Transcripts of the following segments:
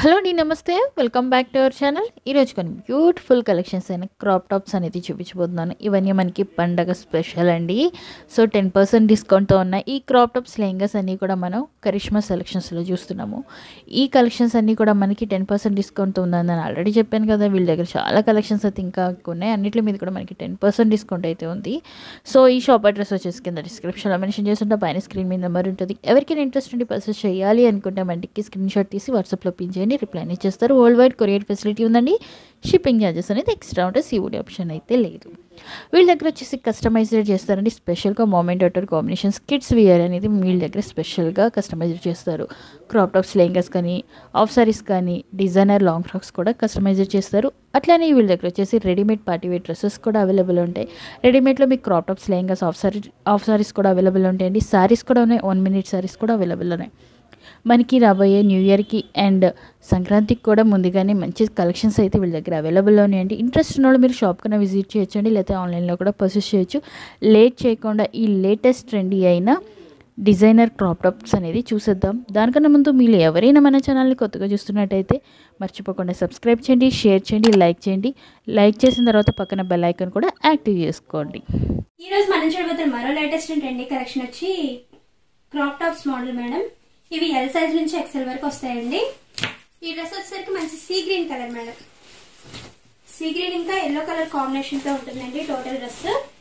hello అండి నమస్తే welcome back to our channel ఈరోజు కొన్ని బ్యూటిఫుల్ కలెక్షన్స్ అయిన క్రాప్ టాప్స్ అనేది చూపించబోతున్నాను ఇవన్నీ మనకి పండగ స్పెషల్ అండి సో టెన్ పర్సెంట్ డిస్కౌంట్తో ఉన్న ఈ క్రాప్ టాప్స్ లెహంగాస్ అన్నీ కూడా మనం కరిష్మా సెలెక్షన్స్లో చూస్తున్నాము ఈ కలెక్షన్స్ అన్నీ కూడా మనకి టెన్ పర్సెంట్ డిస్కౌంట్తో ఉందని నేను ఆల్రెడీ చెప్పాను కదా వీళ్ళ దగ్గర చాలా కలెక్షన్స్ అయితే ఇంకా ఉన్నాయి అన్నిటి మీద కూడా మనకి టెన్ పర్సెంట్ డిస్కౌంట్ అయితే ఉంది సో ఈ షాప్ అడ్రస్ వచ్చేసి కింద డిస్క్రిప్షన్లో మెన్షన్ చేస్తుంటే పైన స్క్రీన్ మీద నెంబర్ ఉంటుంది ఎవరికైనా ఇంట్రెస్ట్ ఉండి పర్చేస్ చేయాలి అనుకుంటే మనకి స్క్రీన్ షాట్ తీసి వాట్సాప్లో పిన్ చేయండి రిప్లై ఇచ్చేస్తారు వరల్డ్ వైడ్ కొరియర్ ఫెసిలిటీ ఉందండి షిప్పింగ్ ఛార్జెస్ అనేది ఎక్స్ట్రా ఉంటే సీవుడి ఆప్షన్ అయితే లేదు వీళ్ళ దగ్గర వచ్చేసి కస్టమైజ్డ్ చేస్తారండి స్పెషల్గా mom and daughter combinations kids wear అనేది వీళ్ళ దగ్గర స్పెషల్గా కస్టమైజ్డ్ చేస్తారు క్రాప్ టాప్స్ లెహంగాస్ కానీ ఆఫ్ సారీస్ కానీ డిజైనర్ లాంగ్ ఫ్రాక్స్ కూడా కస్టమైజ్డ్ చేస్తారు అట్లానే వీళ్ళ దగ్గర వచ్చేసి రెడీమేడ్ పార్టీ వేర్ డ్రెస్సెస్ కూడా అవైలబుల్ ఉంటాయి రెడీమేడ్లో మీకు crop tops lehengas half saree half sarees కూడా అవైలబుల్ ఉంటాయండి సారీస్ కూడా ఉన్నాయి వన్ మినిట్ సారీస్ కూడా అవైలబుల్ ఉన్నాయి మనకి రాబోయే న్యూ ఇయర్కి అండ్ సంక్రాంతికి కూడా ముందుగానే మంచి కలెక్షన్స్ అయితే వీళ్ళ దగ్గర అవైలబుల్లో ఉన్నాయండి ఇంట్రెస్ట్ ఉన్న వాళ్ళు మీరు షాప్ కన్నా విజిట్ చేయొచ్చండి లేకపోతే ఆన్లైన్లో కూడా పర్చేస్ చేయొచ్చు లేట్ చేయకుండా ఈ లేటెస్ట్ ట్రెండీ అయిన డిజైనర్ క్రాప్ టాప్స్ అనేది చూసేద్దాం దానికన్నా ముందు మీరు ఎవరైనా మన ఛానల్ని కొత్తగా చూస్తున్నట్టయితే మర్చిపోకుండా సబ్స్క్రైబ్ చేయండి షేర్ చేయండి లైక్ చేయండి లైక్ చేసిన తర్వాత పక్కన బెల్ ఐకాన్ కూడా యాక్టివ్ చేసుకోండి ఈ రోజు మనం చూడబోతున్న మరో లేటెస్ట్ ట్రెండీ కలెక్షన్ వచ్చి క్రాప్ టాప్స్ మోడల్ మేడం ఇవి ఎల్ సైజ్ నుంచి ఎక్సెల్ వరకు వస్తాయండి ఈ డ్రెస్ వచ్చేసరికి మంచి sea green colour madam sea green ఇంకా ఎల్లో కలర్ కాంబినేషన్ తో ఉంటుందండి టోటల్ డ్రెస్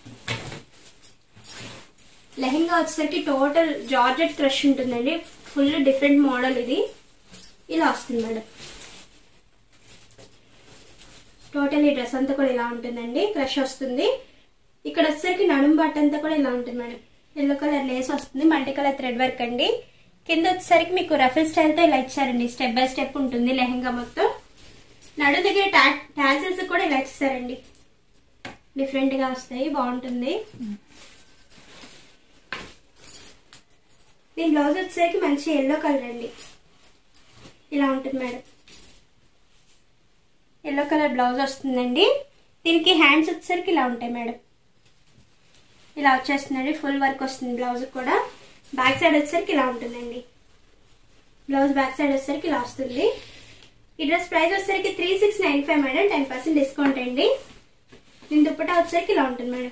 లెహెంగా వచ్చేసరికి టోటల్ జార్జెట్ క్రష్ ఉంటుందండి ఫుల్ డిఫరెంట్ మోడల్ ఇది ఇలా వస్తుంది మేడం టోటల్ ఈ డ్రెస్ అంతా కూడా ఇలా ఉంటుందండి క్రష్ వస్తుంది ఇక్కడ వచ్చేసరికి నడుం బట్ట అంతా కూడా ఇలా ఉంటుంది మేడం ఎల్లో కలర్ లేస్ వస్తుంది మల్టీ కలర్ థ్రెడ్ వర్క్ అండి కింద వచ్చేసరికి మీకు రఫల్ స్టైల్ తో ఇలా ఇచ్చారండి స్టెప్ బై స్టెప్ ఉంటుంది లెహంగా మొత్తం నడు దగ్గర టాజిల్స్ కూడా ఇలా ఇచ్చారండి డిఫరెంట్ గా వస్తాయి బాగుంటుంది దీని బ్లౌజ్ వచ్చేసరికి మంచి ఎల్లో కలర్ అండి ఇలా ఉంటుంది మేడం ఎల్లో కలర్ బ్లౌజ్ వస్తుందండి దీనికి హ్యాండ్స్ వచ్చేసరికి ఇలా ఉంటాయి మేడం ఇలా వచ్చేస్తుందండి ఫుల్ వర్క్ వస్తుంది బ్లౌజ్ కూడా బ్యాక్ సైడ్ వచ్చేసరికి ఇలా ఉంటుందండి బ్లౌజ్ బ్యాక్ సైడ్ వచ్చేసరికి ఇలా వస్తుంది ఈ డ్రెస్ ప్రైస్ వచ్చేసరికి three six nine five madam ten percent discount అండి దీని దుప్పటా వచ్చేసరికి ఇలా ఉంటుంది మేడం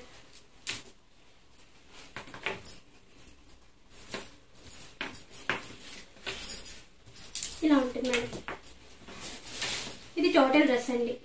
ఇలా ఉంటుంది మేడం ఇది టోటల్ డ్రెస్ అండి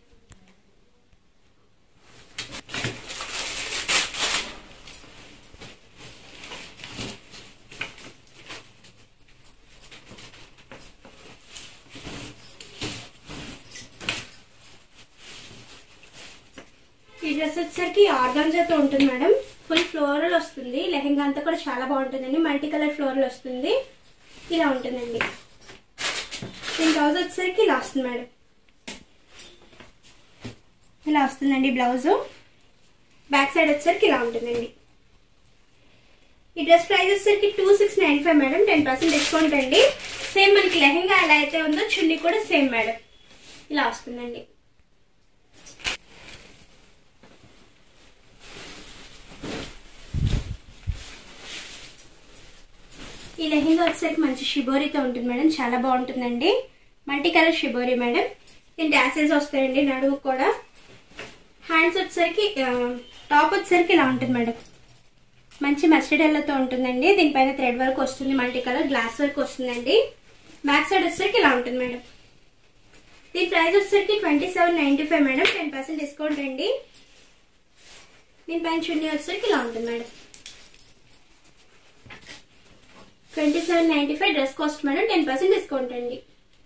ఈ డ్రెస్ వచ్చేసరికి ఆర్గాన్జాతో ఉంటుంది మేడం ఫుల్ ఫ్లోరల్ వస్తుంది లెహెంగా అంతా కూడా చాలా బాగుంటుందండి మల్టీ కలర్ ఫ్లోరల్ వస్తుంది ఇలా ఉంటుందండి దీని బ్లౌజ్ వచ్చేసరికి ఇలా వస్తుంది మేడం ఇలా వస్తుందండి బ్లౌజ్ బ్యాక్ సైడ్ వచ్చేసరికి ఇలా ఉంటుందండి ఈ డ్రెస్ ప్రైస్ వచ్చేసరికి two six nine five madam ten percent discount అండి సేమ్ మనకి లెహెంగా ఎలా అయితే ఉందో చున్నీ కూడా సేమ్ మేడం ఇలా వస్తుందండి ఈ లెహెంగా వచ్చేసరికి మంచి షిబోరీతో ఉంటుంది మేడం చాలా బాగుంటుందండి మల్టీ కలర్ షిబోరీ మేడం దీని డాసెస్ వస్తాయండి నడువు కూడా హ్యాండ్స్ వచ్చేసరికి టాప్ వచ్చేసరికి ఇలా ఉంటుంది మేడం మంచి మస్టర్డ్ ఎల్లతో ఉంటుందండి దీనిపైన థ్రెడ్ వర్క్ వస్తుంది మల్టీ కలర్ గ్లాస్ వర్క్ వస్తుందండి బ్యాక్ సైడ్ వచ్చేసరికి ఇలా ఉంటుంది మేడం దీని ప్రైస్ వచ్చేసరికి twenty seven ninety five madam ten percent discount అండి దీనిపైన చున్నీ వచ్చేసరికి ఇలా ఉంటుంది madam twenty seven ninety five dress cost madam ten percent discount అండి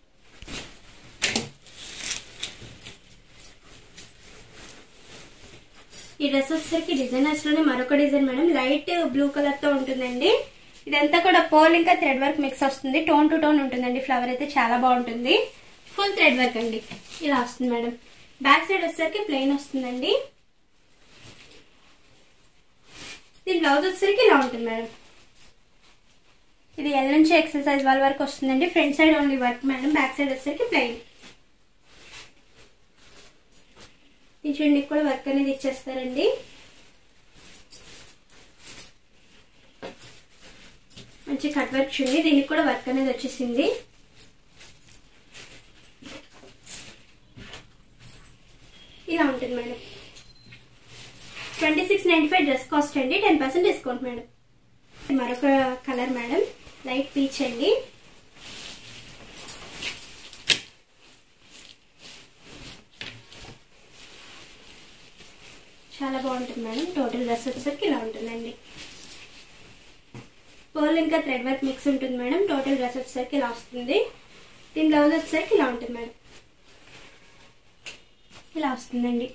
ఈ డ్రెస్ వచ్చేసరికి డిజైనర్స్ లోనే మరొక design madam light blue colour తో ఉంటుందండి ఇదంతా కూడా పోల్ ఇంకా థ్రెడ్ వర్క్ మిక్స్ వస్తుంది టోన్ టు టోన్ ఉంటుందండి ఫ్లవర్ అయితే చాలా బాగుంటుంది ఫుల్ థ్రెడ్ వర్క్ అండి ఇలా వస్తుంది మేడం బ్యాక్ సైడ్ వచ్చేసరికి ప్లెయిన్ వస్తుందండి దీని బ్లౌజ్ వచ్చేసరికి ఇలా ఉంటుంది మేడం ఇది ఎల్ నుంచి ఎక్సర్సైజ్ వాళ్ళ వరకు వస్తుందండి front side only work madam back side వచ్చేసరికి ప్లెయిన్ ఈ చుండికి కూడా వర్క్ అనేది ఇచ్చేస్తారండి మంచి కట్ వర్క్ చుండి దీనికి కూడా వర్క్ అనేది వచ్చేసింది ఉంటుంది madam twenty six ninety five dress cost అండి టెన్ పర్సెంట్ డిస్కౌంట్ మేడం మరొక కలర్ మేడం లైట్ పీచ్ అండి చాలా బాగుంటుంది మేడం టోటల్ డ్రెస్ వచ్చేసరికి ఇలా ఉంటుందండి పర్ల్ ఇంకా థ్రెడ్ వర్క్ మిక్స్ ఉంటుంది మేడం టోటల్ డ్రెస్ వచ్చేసరికి ఇలా వస్తుంది దీని బ్లౌజ్ వచ్చేసరికి ఇలా ఉంటుంది మేడం ఇలా వస్తుందండి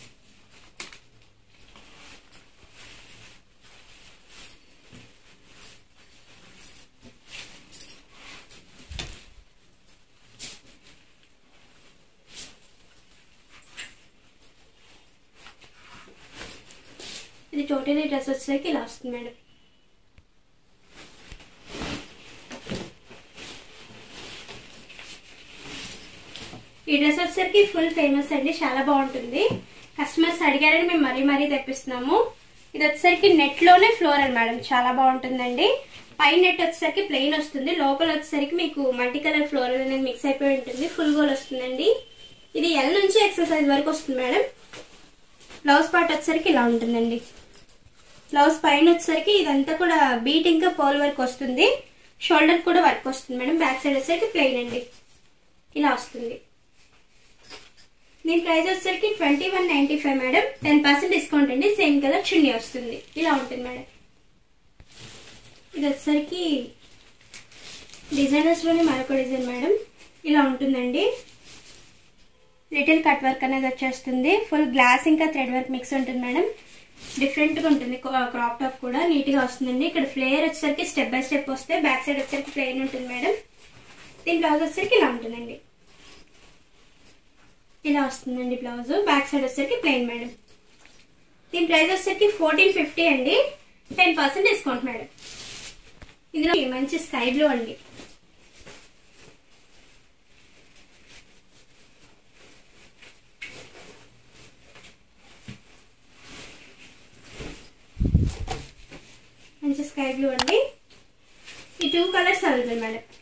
ఇది టోటల్ డ్రెస్ వచ్చేసరికి ఇలా వస్తుంది మేడం ఈ డ్రెస్ వచ్చేసరికి ఫుల్ ఫేమస్ అండి చాలా బాగుంటుంది కస్టమర్స్ అడిగారని మేము మరీ మరీ తెప్పిస్తున్నాము ఇది వచ్చేసరికి నెట్ లోనే ఫ్లోరల్ మేడం చాలా బాగుంటుందండి పై నెట్ వచ్చేసరికి ప్లెయిన్ వస్తుంది లోపల వచ్చేసరికి మీకు మల్టీ కలర్ ఫ్లోరల్ అనేది మిక్స్ అయిపోయి ఉంటుంది ఫుల్ గోల్ వస్తుందండి ఇది ఎల్ నుంచి ఎక్సర్సైజ్ వరకు వస్తుంది మేడం బ్లౌజ్ పార్ట్ వచ్చేసరికి ఇలా ఉంటుందండి బ్లౌజ్ పైన వచ్చేసరికి ఇదంతా కూడా బీట్ ఇంకా పోల్ వర్క్ వస్తుంది షోల్డర్ కూడా వర్క్ వస్తుంది మేడం బ్యాక్ సైడ్ వచ్చేసరికి ప్లెయిన్ అండి ఇలా వస్తుంది దీని ప్రైస్ వచ్చేసరికి twenty one ninety five madam ten percent discount అండి సేమ్ కలర్ చున్నీ వస్తుంది ఇలా ఉంటుంది మేడం ఇది వచ్చేసరికి డిజైనర్స్ లోనే మరొక డిజైన్ మేడం ఇలా ఉంటుందండి లిటిల్ కట్ వర్క్ అనేది వచ్చేస్తుంది ఫుల్ గ్లాస్ ఇంకా థ్రెడ్ వర్క్ మిక్స్ ఉంటుంది మేడం డిఫరెంట్ గా ఉంటుంది క్రాప్ టాప్ కూడా నీట్ గా వస్తుందండి ఇక్కడ ఫ్లేయర్ వచ్చేసరికి స్టెప్ బై స్టెప్ వస్తే బ్యాక్ సైడ్ వచ్చేసరికి ప్లెయిన్ ఉంటుంది మేడం దీని బ్లౌజ్ వచ్చేసరికి ఇలా ఉంటుందండి ఇలా వస్తుందండి బ్లౌజ్ బ్యాక్ సైడ్ వచ్చేసరికి ప్లెయిన్ మేడం దీని ప్రైస్ వచ్చేసరికి ఫోర్టీన్ ఫిఫ్టీ అండి టెన్ పర్సెంట్ డిస్కౌంట్ మేడం ఇందులో మంచి స్కై బ్లూ అండి మంచి స్కై బ్లూ అండి ఈ టూ కలర్స్ అవైలబుల్ మేడం